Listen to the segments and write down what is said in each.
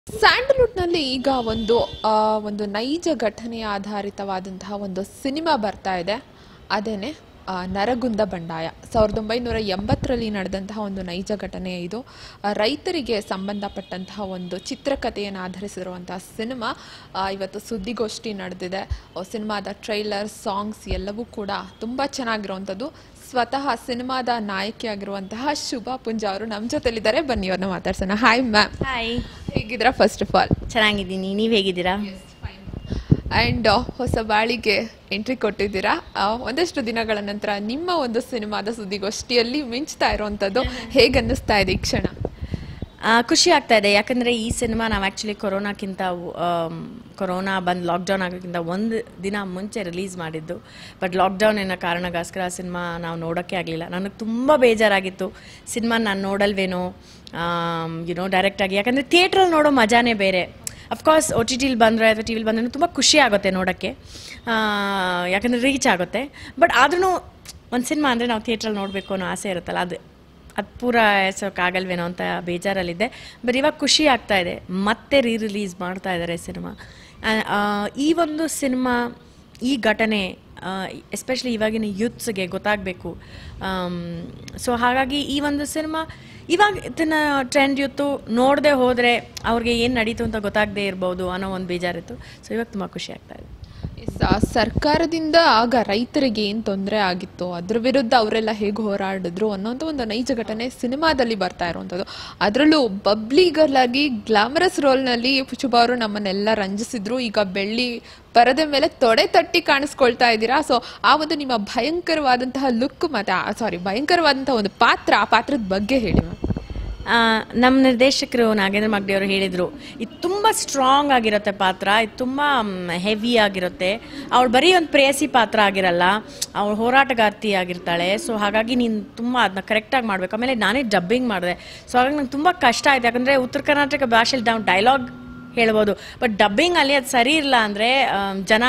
ಸ್ಯಾಂಡಲ್ವುಡ್ನಲ್ಲಿ ಈಗ ಒಂದು ಆ, ಒಂದು ನೈಜ ಘಟನೆ ಆಧಾರಿತವಾದಂತಹ ಒಂದು ಸಿನಿಮಾ ಬರ್ತಾ ಇದೆ ಅದೇನೆ ಆ, ನರಗುಂದ ಬಂಡಾಯ ಸಾವಿರದ ಒಂಬೈನೂರ ಎಂಬತ್ತರಲ್ಲಿ ನಡೆದಂತಹ ಒಂದು ನೈಜ ಘಟನೆ ಇದು ಆ, ರೈತರಿಗೆ ಸಂಬಂಧಪಟ್ಟಂತಹ ಒಂದು ಚಿತ್ರಕಥೆಯನ್ನು ಆಧರಿಸಿರುವಂತಹ ಸಿನಿಮಾ ಆ, ಇವತ್ತು ಸುದ್ದಿಗೋಷ್ಠಿ ನಡೆದಿದೆ ಆ, ಸಿನಿಮಾದ ಟ್ರೈಲರ್ ಸಾಂಗ್ಸ್ ಎಲ್ಲವೂ ಕೂಡ ತುಂಬ ಚೆನ್ನಾಗಿರುವಂಥದ್ದು ಸ್ವತಃ ಸಿನಿಮಾದ ನಾಯಕಿಯಾಗಿರುವಂತಹ ಶುಭಾ ಪುಂಜ ಅವರು ನಮ್ಮ ಜೊತೆಲಿದ್ದಾರೆ ಬನ್ನಿ ಅವ್ರನ್ನ ಮಾತಾಡ್ಸೋಣ ಹಾಯ್ ಮ್ಯಾಮ್ ಹಾಯ್ ಹೇಗಿದ್ದೀರಾ ಫಸ್ಟ್ ಆಫ್ ಆಲ್ ಚೆನ್ನಾಗಿದ್ದೀನಿ ನೀವು ಹೇಗಿದ್ದೀರಾ ಆ್ಯಂಡ್ ಹೊಸ ಬಾಳಿಗೆ ಎಂಟ್ರಿ ಕೊಟ್ಟಿದ್ದೀರಾ ಆ, ಒಂದಷ್ಟು ದಿನಗಳ ನಂತರ ನಿಮ್ಮ ಒಂದು ಸಿನಿಮಾದ ಸುದ್ದಿಗೋಷ್ಠಿಯಲ್ಲಿ ಮಿಂಚ್ತಾ ಇರುವಂಥದ್ದು ಹೇಗೆ ಅನ್ನಿಸ್ತಾ ಇದೆ ಈ ಕ್ಷಣ ಆ, ಖುಷಿ ಆಗ್ತಾ ಇದೆ ಯಾಕಂದರೆ ಈ ಸಿನಿಮಾ ನಾವು ಆ್ಯಕ್ಚುಲಿ ಕೊರೋನಾಕ್ಕಿಂತ ಕೊರೋನಾ ಬಂದು ಲಾಕ್ಡೌನ್ ಆಗೋಕ್ಕಿಂತ ಒಂದು ದಿನ ಮುಂಚೆ ರಿಲೀಸ್ ಮಾಡಿದ್ದು ಬಟ್ ಲಾಕ್ಡೌನ್ ಏನೋ ಕಾರಣಕ್ಕೋಸ್ಕರ ಆ ಸಿನಿಮಾ ನಾವು ನೋಡೋಕ್ಕೆ ಆಗಲಿಲ್ಲ ನನಗೆ ತುಂಬ ಬೇಜಾರಾಗಿತ್ತು ಸಿನಿಮಾ ನಾನು ನೋಡಲ್ವೇನೋ ಯುನೋ ಡೈರೆಕ್ಟಾಗಿ ಯಾಕಂದರೆ ಥಿಯೇಟ್ರಲ್ಲಿ ನೋಡೋ ಮಜಾನೇ ಬೇರೆ ಅಫ್ಕೋರ್ಸ್ ಒ ಟಿ ಟಿಲಿ ಬಂದರೆ ಅಥವಾ ಟಿ ವಿಲಿ ಬಂದ್ರೆ ತುಂಬ ಖುಷಿ ಆಗುತ್ತೆ ನೋಡೋಕ್ಕೆ ಯಾಕಂದರೆ ರೀಚ್ ಆಗುತ್ತೆ ಬಟ್ ಆದ್ರೂ ಒಂದು ಸಿನಿಮಾ ಅಂದರೆ ನಾವು ಥಿಯೇಟ್ರಲ್ಲಿ ನೋಡಬೇಕು ಅನ್ನೋ ಆಸೆ ಇರುತ್ತಲ್ಲ ಅದು ಅದು ಪೂರ ಆಗಲ್ವೇನೋ ಅಂತ ಬೇಜಾರಲ್ಲಿದ್ದೆ ಬಟ್ ಇವಾಗ ಖುಷಿ ಆಗ್ತಾ ಇದೆ ಮತ್ತೆ ರೀ ರಿಲೀಸ್ ಮಾಡ್ತಾ ಇದ್ದಾರೆ ಸಿನಿಮಾ ಈ ಒಂದು ಸಿನಿಮಾ ಈ ಘಟನೆ ಎಸ್ಪೆಷಲಿ ಇವಾಗಿನ ಯೂತ್ಸ್ಗೆ ಗೊತ್ತಾಗಬೇಕು ಸೊ ಹಾಗಾಗಿ ಈ ಒಂದು ಸಿನಿಮಾ ಇವಾಗ ಇದನ್ನ ಟ್ರೆಂಡ್ ಯೂತು ನೋಡದೆ ಹೋದರೆ ಅವ್ರಿಗೆ ಏನು ನಡೀತು ಅಂತ ಗೊತ್ತಾಗದೇ ಇರ್ಬೋದು ಅನ್ನೋ ಒಂದು ಬೇಜಾರಿತ್ತು ಸೊ ಇವಾಗ ತುಂಬ ಖುಷಿ ಆಗ್ತಾ ಇದೆ ಎಸ್, ಆ ಸರ್ಕಾರದಿಂದ ಆಗ ರೈತರಿಗೆ ಏನು ತೊಂದರೆ ಆಗಿತ್ತು ಅದ್ರ ವಿರುದ್ಧ ಅವರೆಲ್ಲ ಹೇಗೆ ಹೋರಾಡಿದ್ರು ಅನ್ನೋಂಥ ಒಂದು ನೈಜ ಘಟನೆ ಸಿನಿಮಾದಲ್ಲಿ ಬರ್ತಾ ಇರುವಂಥದ್ದು ಅದರಲ್ಲೂ ಬಬ್ಲಿ ಗರ್ಲ್ ಆಗಿ ಗ್ಲಾಮರಸ್ ರೋಲ್ನಲ್ಲಿ ಶುಭ ಅವರು ನಮ್ಮನ್ನೆಲ್ಲ ರಂಜಿಸಿದ್ರು ಈಗ ಬೆಳ್ಳಿ ಪರದೆ ಮೇಲೆ ತೊಡೆ ತಟ್ಟಿ ಕಾಣಿಸ್ಕೊಳ್ತಾ ಇದ್ದೀರಾ ಸೊ ಆ ಒಂದು ನಿಮ್ಮ ಭಯಂಕರವಾದಂತಹ ಲುಕ್ ಮತ್ತೆ ಸಾರಿ ಭಯಂಕರವಾದಂತಹ ಒಂದು ಪಾತ್ರ ಆ ಪಾತ್ರದ ಬಗ್ಗೆ ಹೇಳಿ ಮ್ಯಾಮ್ ಆ, ನಮ್ಮ ನಿರ್ದೇಶಕರು ನಾಗೇಂದ್ರ ಮಾಗಡಿ ಅವರು ಹೇಳಿದರು ಇದು ತುಂಬ ಸ್ಟ್ರಾಂಗ್ ಆಗಿರುತ್ತೆ ಪಾತ್ರ ಇದು ತುಂಬ ಹೆವಿ ಆಗಿರುತ್ತೆ ಅವಳು ಬರೀ ಒಂದು ಪ್ರೇಯಸಿ ಪಾತ್ರ ಆಗಿರಲ್ಲ ಅವಳು ಹೋರಾಟಗಾರ್ತಿ ಆಗಿರ್ತಾಳೆ ಸೊ ಹಾಗಾಗಿ ನೀನು ತುಂಬ ಅದನ್ನ ಕರೆಕ್ಟಾಗಿ ಮಾಡಬೇಕು ಆಮೇಲೆ ನಾನೇ ಡಬ್ಬಿಂಗ್ ಮಾಡಿದೆ ಸೊ ಹಾಗಾಗಿ ನಂಗೆ ತುಂಬ ಕಷ್ಟ ಆಯ್ತು ಯಾಕಂದರೆ ಉತ್ತರ ಕರ್ನಾಟಕ ಭಾಷೆಲಿ ನಾವು ಡೈಲಾಗ್ ಹೇಳ್ಬೋದು ಬಟ್ ಡಬ್ಬಿಂಗಲ್ಲಿ ಅದು ಸರಿ ಇಲ್ಲ ಅಂದರೆ ಜನ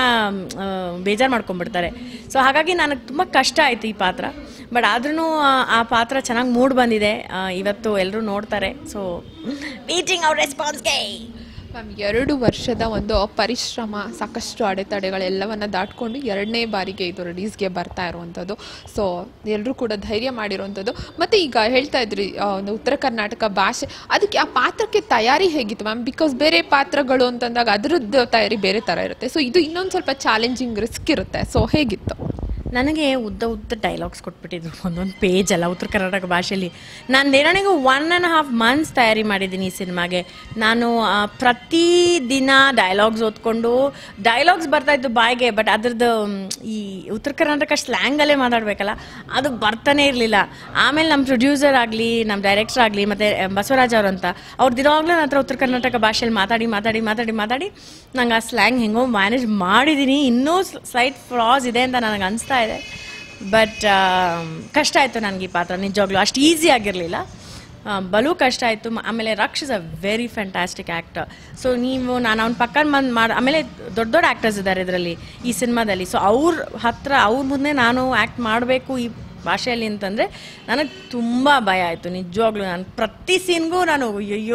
ಬೇಜಾರು ಮಾಡ್ಕೊಂಡ್ಬಿಡ್ತಾರೆ ಸೊ ಹಾಗಾಗಿ ನನಗೆ ತುಂಬ ಕಷ್ಟ ಆಯಿತು ಈ ಪಾತ್ರ ಬಟ್ ಆದ್ರೂ ಆ ಪಾತ್ರ ಚೆನ್ನಾಗಿ ಮೂಡ್ ಬಂದಿದೆ ಆ, ಇವತ್ತು ಎಲ್ಲರೂ ನೋಡ್ತಾರೆ ಸೊ ಮೀಟಿಂಗ್ ಅವ್ರ ರೆಸ್ಪಾನ್ಸ್ಗೆ ಮ್ಯಾಮ್ ಎರಡು ವರ್ಷದ ಒಂದು ಪರಿಶ್ರಮ ಸಾಕಷ್ಟು ಅಡೆತಡೆಗಳೆಲ್ಲವನ್ನ ದಾಟ್ಕೊಂಡು ಎರಡನೇ ಬಾರಿಗೆ ಇದು ರಿಲೀಸ್ಗೆ ಬರ್ತಾ ಇರುವಂಥದ್ದು ಸೊ ಎಲ್ಲರೂ ಕೂಡ ಧೈರ್ಯ ಮಾಡಿರುವಂಥದ್ದು ಮತ್ತು ಈಗ ಹೇಳ್ತಾ ಇದ್ರಿ ಆ, ಒಂದು ಉತ್ತರ ಕರ್ನಾಟಕ ಭಾಷೆ ಅದಕ್ಕೆ ಆ ಪಾತ್ರಕ್ಕೆ ತಯಾರಿ ಹೇಗಿತ್ತು ಮ್ಯಾಮ್ ಬಿಕಾಸ್ ಬೇರೆ ಪಾತ್ರಗಳು ಅಂತಂದಾಗ ಅದರದ್ದು ತಯಾರಿ ಬೇರೆ ಥರ ಇರುತ್ತೆ ಸೊ ಇದು ಇನ್ನೊಂದು ಸ್ವಲ್ಪ ಚಾಲೆಂಜಿಂಗ್ ರಿಸ್ಕ್ ಇರುತ್ತೆ ಸೊ ಹೇಗಿತ್ತು ನನಗೆ ಉದ್ದ ಉದ್ದ ಡೈಲಾಗ್ಸ್ ಕೊಟ್ಬಿಟ್ಟಿದ್ರು ಒಂದೊಂದು ಪೇಜ್ ಅಲ್ಲ ಉತ್ತರ ಕರ್ನಾಟಕ ಭಾಷೆಯಲ್ಲಿ ನಾನು ನೇರಣಿಗೂ ಒನ್ ಆ್ಯಂಡ್ ಹಾಫ್ ಮಂತ್ಸ್ ತಯಾರಿ ಮಾಡಿದ್ದೀನಿ ಈ ಸಿನಿಮಾಗೆ ನಾನು ಆ, ಪ್ರತಿ ದಿನ ಡೈಲಾಗ್ಸ್ ಓದ್ಕೊಂಡು ಡೈಲಾಗ್ಸ್ ಬರ್ತಾ ಇತ್ತು ಬಾಯಿಗೆ ಬಟ್ ಅದ್ರದ್ದು ಮ್, ಈ ಉತ್ತರ ಕರ್ನಾಟಕ ಸ್ಲ್ಯಾಂಗಲ್ಲೇ ಮಾತಾಡಬೇಕಲ್ಲ ಅದು ಬರ್ತಾನೆ ಇರಲಿಲ್ಲ ಆಮೇಲೆ ನಮ್ಮ ಪ್ರೊಡ್ಯೂಸರ್ ಆಗಲಿ ನಮ್ಮ ಡೈರೆಕ್ಟರ್ ಆಗಲಿ ಮತ್ತು ಬಸವರಾಜ್ ಅವ್ರು ಅಂತ ಅವ್ರು ದಿನವಾಗ್ಲೂ ನನ್ನ ಹತ್ರ ಉತ್ತರ ಕರ್ನಾಟಕ ಭಾಷೆಯಲ್ಲಿ ಮಾತಾಡಿ ಮಾತಾಡಿ ಮಾತಾಡಿ ಮಾತಾಡಿ ನಂಗೆ ಆ ಸ್ಲ್ಯಾಂಗ್ ಹೆಂಗೋ ಮ್ಯಾನೇಜ್ ಮಾಡಿದ್ದೀನಿ ಇನ್ನೂ ಸ್ಲೈಟ್ ಫ್ಲಾಸ್ ಇದೆ ಅಂತ ನನಗೆ ಅನಿಸ್ತಾ ಇದೆ ಬಟ್ ಕಷ್ಟ ಆಯಿತು ನನಗೆ ಈ ಪಾತ್ರ ನಿಜವಾಗ್ಲೂ ಅಷ್ಟು ಈಸಿ ಆಗಿರಲಿಲ್ಲ ಬಲು ಕಷ್ಟ ಆಯಿತು ಆಮೇಲೆ Raksh is a very fantastic actor so ನೀವು ನಾನು ಅವ್ನ ಪಕ್ಕ ಬಂದು ಮಾಡಿ ಆಮೇಲೆ ದೊಡ್ಡ ದೊಡ್ಡ ಆ್ಯಕ್ಟರ್ಸ್ ಇದ್ದಾರೆ ಇದರಲ್ಲಿ ಈ ಸಿನಿಮಾದಲ್ಲಿ ಸೊ ಅವ್ರ ಹತ್ರ ಅವ್ರ ಮುಂದೆ ನಾನು ಆ್ಯಕ್ಟ್ ಮಾಡಬೇಕು ಈ ಭಾಷೆಯಲ್ಲಿ ಅಂತಂದರೆ ನನಗೆ ತುಂಬ ಭಯ ಆಯಿತು ನಿಜವಾಗ್ಲೂ ನಾನು ಪ್ರತಿ ಸೀನ್ಗೂ ನಾನು ಅಯ್ಯೋ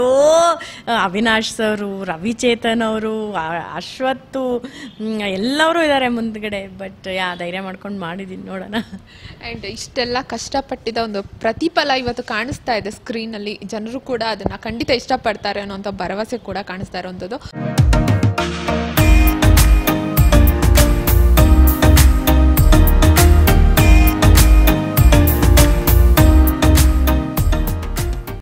ಅವಿನಾಶ್ ಸರು ರವಿಚೇತನ್ ಅವರು ಅಶ್ವತ್ತು ಹ್ಮ್, ಎಲ್ಲರೂ ಇದ್ದಾರೆ ಮುಂದ್ಗಡೆ ಬಟ್ ಯಾ ಧೈರ್ಯ ಮಾಡ್ಕೊಂಡು ಮಾಡಿದ್ದೀನಿ ನೋಡೋಣ ಆ್ಯಂಡ್ ಇಷ್ಟೆಲ್ಲ ಕಷ್ಟಪಟ್ಟಿದ ಒಂದು ಪ್ರತಿಫಲ ಇವತ್ತು ಕಾಣಿಸ್ತಾ ಇದೆ ಸ್ಕ್ರೀನಲ್ಲಿ ಜನರು ಕೂಡ ಅದನ್ನು ಖಂಡಿತ ಇಷ್ಟಪಡ್ತಾರೆ ಅನ್ನೋಂಥ ಭರವಸೆ ಕೂಡ ಕಾಣಿಸ್ತಾ ಇರುವಂಥದ್ದು